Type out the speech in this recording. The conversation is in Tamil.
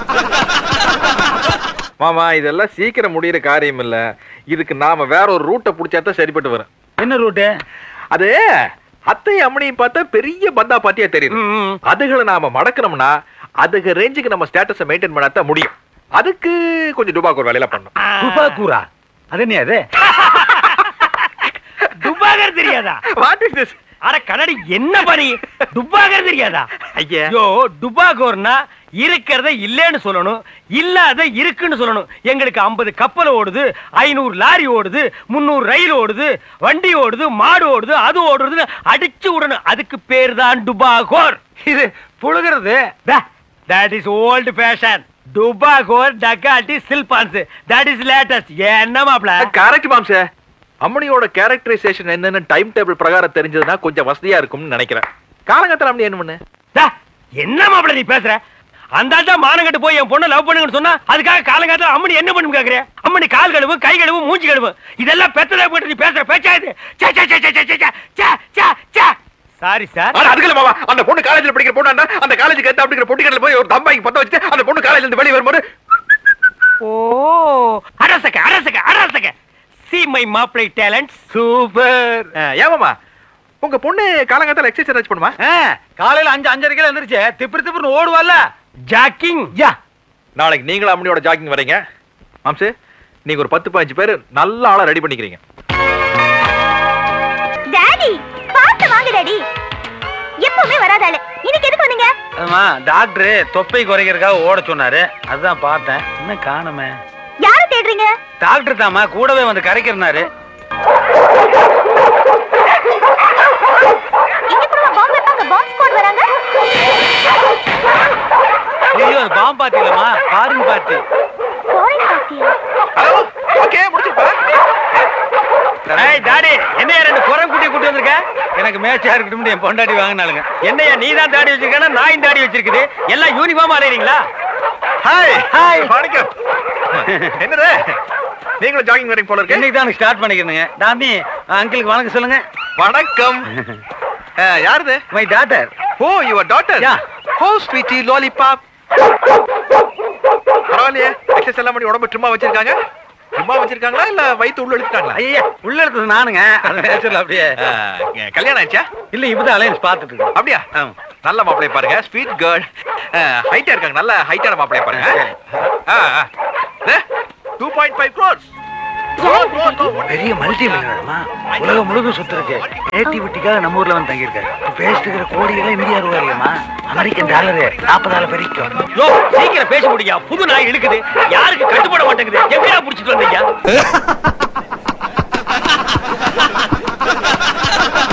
மாமா இதெல்லாம் சீக்கிரம் முடியிற காரியம் இல்ல இதுக்கு நாம வேற ஒரு ரூட்டை புடிச்சா தான் சரிப்பட்டு வரும் என்ன ரூட்டு அது அத்தை அம்மனையும் பார்த்தா பெரிய பந்தா பாத்தியா தெரியுது அதுகளை நாம மடக்கணும்னா அதுக்கு ரேஞ்சுக்கு நம்ம ஸ்டேட்டஸை மெயின்டைன் பண்ணாதான் முடியும் அதுக்கு கொஞ்சம் டுபாக்கு ஒரு வேலையில பண்ணும் துபாக்கூரா அது என்ன அது துப்பாகர் தெரியாதா வாட் இஸ் திஸ் அட கண்ணாடி என்ன பணி துப்பாகர் தெரியாதா ஐயா ஐயோ டுபாகோர்னா இருக்கிறத இல்லைன்னு சொல்லணும் இல்லாத இருக்குன்னு சொல்லணும் எங்களுக்கு 50 கப்பல் ஓடுது ஐநூறு லாரி ஓடுது முந்நூறு ரயில் ஓடுது வண்டி ஓடுது மாடு ஓடுது அது ஓடுறது அடிச்சு விடணும் அதுக்கு பேர் தான் டுபாகோர் இது புழுகிறது தட் இஸ் ஓல்டு ஃபேஷன் டுபாகோர் டக்காட்டி சில்பான்ஸ் தட் இஸ் லேட்டஸ்ட் என்ன மாப்ள கரெக்ட் மாம்ச அம்மனியோட கேரக்டரைசேஷன் என்னன்னு டைம் டேபிள் பிரகாரம் தெரிஞ்சதுன்னா கொஞ்சம் வசதியா இருக்கும்னு நினைக்கிறேன் காலங்கத்தில் அம்மனி என்ன பண்ணு டா, என்ன மாப்பிள நீ பேசுற அந்த ஆள் தான் மானங்கட்டு போய் என் பொண்ணை லவ் பண்ணுங்கன்னு சொன்னா அதுக்காக காலங்காலத்துல அம்மனி என்ன பண்ணும் கேக்குறேன் அம்மனி கால் கழுவு கை கழுவு மூஞ்சி கழுவு இதெல்லாம் பெத்ததை போட்டு நீ பேசுற பேச்சா இது சாரி சார் ஆனா அதுக்கு இல்ல மாமா அந்த பொண்ணு காலேஜ்ல படிக்கிற பொண்ணு அந்த காலேஜுக்கு ஏத்த அப்படிங்கிற பொட்டிக்கடையில போய் ஒரு தம்பாய்க்கு பத்த வச்சுட்டு அந்த பொண்ணு காலேஜ்ல இருந்து வெளியே வரும்போது ஓ அரசக அரசக அரசக சி மை மாப்பிளை டேலண்ட் சூப்பர் ஏமாமா உங்க பொண்ணு காலங்காத்தால எக்ஸசைஸ் பண்ணுமா காலையில அஞ்சு அஞ்சரைக்கு எழுந்திருச்சு திப்பு திப்புன்னு ஓடுவால ஜாக்கிங் யா நாளைக்கு நீங்களும் அம்மனியோட ஜாக்கிங் வரீங்க மாம்சு நீங்க ஒரு பத்து பதினஞ்சு பேர் நல்ல ஆளா ரெடி பண்ணிக்கிறீங்க டாடி பார்த்து வாங்க டாடி எப்பவுமே வராதாளு இன்னைக்கு எதுக்கு வந்தீங்க ஆமா டாக்டர் தொப்பை குறைக்கிறதுக்காக ஓட சொன்னாரு அதுதான் பார்த்தேன் இன்னும் காணுமே யாரை தேடுறீங்க டாக்டர் தாமா கூடவே வந்து கரைக்கிறனாரு இங்க கூட பாம்பு வைப்பாங்க பாம்பு ஸ்குவாட் வராங்க ஐயோ அது பாம்பு பார்ட்டி இல்லம்மா ஃபாரின் பார்ட்டி ஃபாரின் பார்ட்டியா ஹலோ ஓகே முடிச்சுப்பா ஏய் டாடி என்னையா ரெண்டு குரம் குட்டி கூட்டி வந்திருக்க எனக்கு மேட்சா இருக்கட்டும் என் பொண்டாட்டி வாங்கினாலுங்க என்னையா நீ தான் தாடி வச்சிருக்கா நான் தாடி வச்சிருக்குது எல்லாம் யூனிஃபார்ம் அறையறீங்களா ஹாய் ஹாய். வணக்கம் என்னது நீங்களும் ஜாகிங் வரீங்க போல இருக்கு இன்னைக்கு தான் ஸ்டார்ட் பண்ணிக்கிறேங்க டாமி அங்கிளுக்கு வணக்கம் சொல்லுங்க வணக்கம் அஹ், யாருது my daughter oh your daughter Yeah. Oh sweetie lollipop பரவாயில்லையே எக்ஸஸ் எல்லாம் பண்ணி உடம்பு சும்மா வச்சிருக்காங்க சும்மா வச்சிருக்காங்களா இல்ல வயித்து உள்ள இழுத்துட்டாங்களா ஐயா உள்ள எடுத்தது நானுங்க அது நேச்சுரல் அப்படியே அஹ், கல்யாணம் ஆச்சா இல்ல இப்பதான் அலையன்ஸ் பார்த்துட்டு இருக்கோம் அப்படியா ஆமா. நல்ல மாப்பிளைய பாருங்க ஸ்வீட் கேர்ள் ஹைட்டா இருக்காங்க நல்ல ஹைட்டான மாப்பிளைய பாருங்க டூ பாயிண்ட் ஃபைவ் க்ரோர்ஸ் பெரிய மல்டி மில்லியனர்மா உலகம் முழுக்க சுத்து இருக்கு நேட்டிவிட்டிக்காக நம்ம ஊர்ல வந்து தங்கியிருக்காரு இப்ப பேசிட்டு இருக்கிற கோடிகளே இந்தியா ரூபாய் இல்லையம்மா அமெரிக்கன் டாலரு நாற்பதாயிரம் வரைக்கும் யோ சீக்கிரம் பேச முடியா புது நாய் இழுக்குது யாருக்கு கட்டுப்பட மாட்டேங்குது எப்படியா புடிச்சிட்டு வந்தீங்க